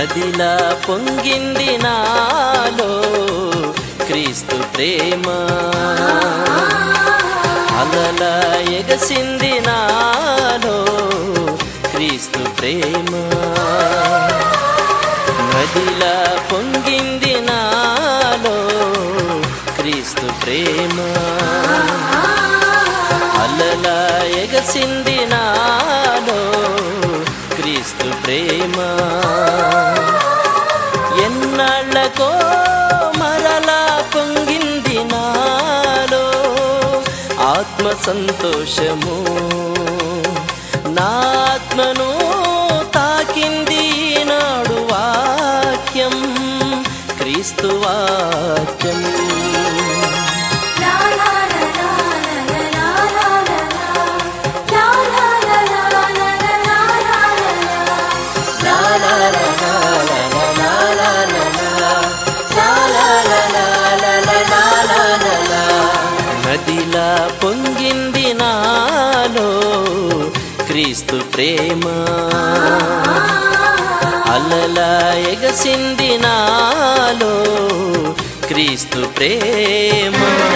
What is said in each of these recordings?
నదిలా పొంగింది నాలో క్రీస్తు ప్రేమ అలలా ఎగసింది నాలో క్రీస్తు ప్రేమ నదిలా పొంగింది నాలో క్రీస్తు ప్రేమ అలలా ఎగసింది నాలో క్రీస్తు ప్రేమ ఎన్నాళ్ళకో మరలా పొంగింది నాలో ఆత్మ సంతోషము నా ఆత్మను తాకింది నాడు వాక్యం క్రీస్తు వాక్యం La la la la la la la la la la la la la la la la la నదిలా పొంగింది నాలో క్రీస్తు ప్రేమ అలలా ఎగసింది నాలో క్రీస్తు ప్రేమ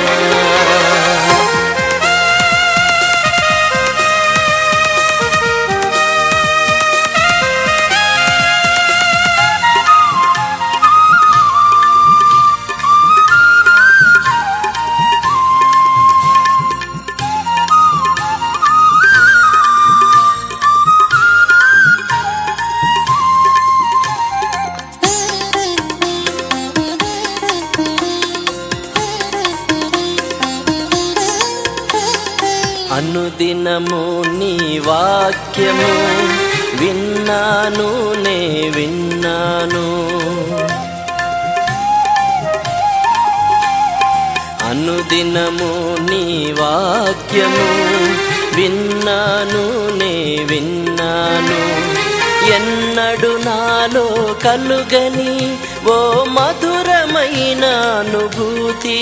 అనుదినము నీ వాక్యము విన్నాను నే విన్నాను అనుదినము నీ వాక్యము విన్నాను నే విన్నాను ఎన్నడు నాలో కలుగని ఓ మధురమైన అనుభూతి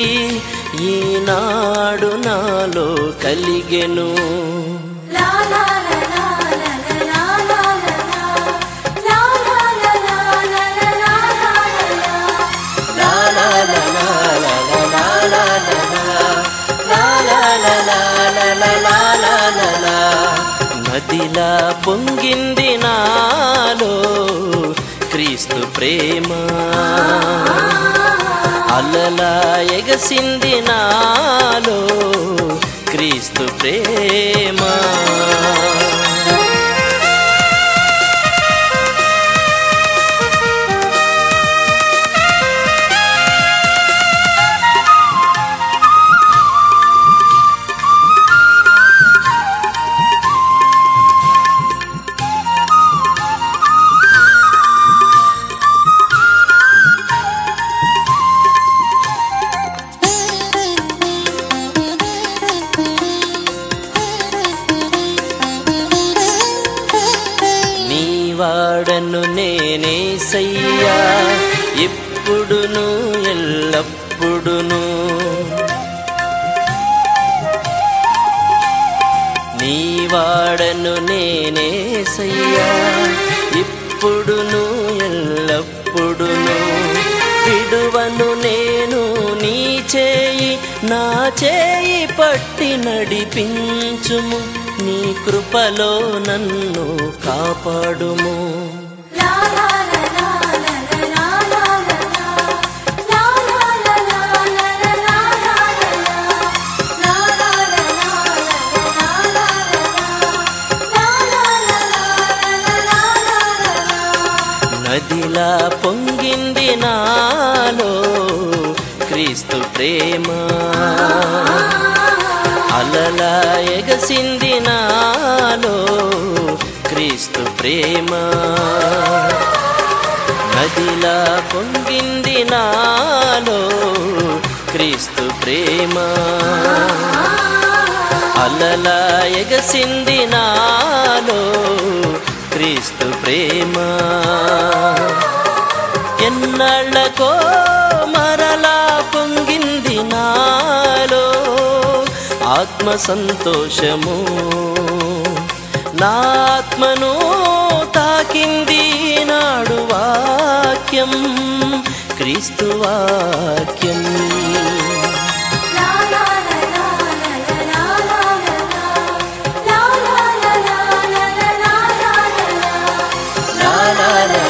ఈనాడు నాలో కలిగెను La la la la la la la la la la la la la la la la la నదిలా పొంగింది నాలో క్రీస్తు ప్రేమ అలలా ఎగసింది నాలో క్రీస్తు ప్రేమ నీ వాడను నేనే సయ్యా ఇప్పుడును ఎల్లప్పుడును నీ వాడను నేనే సయ్యా ఇప్పుడును ఎల్లప్పుడును విడువను నేను నీ చేయి నా చేయి పట్టి నడిపించుము నీ కృపలో నన్ను కాపాడుము నదిలా పొంగింది నాలో క్రీస్తు ప్రేమ అలలా ఎగసింది నాలో క్రీస్తు ప్రేమ నదిలా పొంగింది నాలో క్రీస్తు ప్రేమ అలలా ఎగసింది నాలో క్రీస్తు ప్రేమ ఎన్నాళ్ళకో మరలా పొంగింది నాలో ఆత్మ సంతోషము నా ఆత్మను తాకింది నాడు వా వాక్యం క్రీస్తు వాక్యం లా లా లా లా లా లా లా లా లా లా లా లా లా లా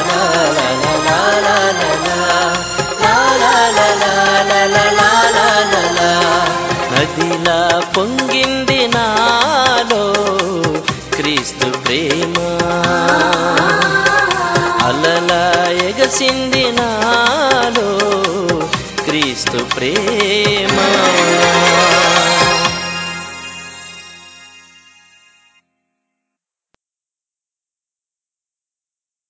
నదిలా పొంగింది నాలో క్రీస్తు ప్రేమ అలలా ఎగసింది నాలో క్రీస్తు ప్రేమ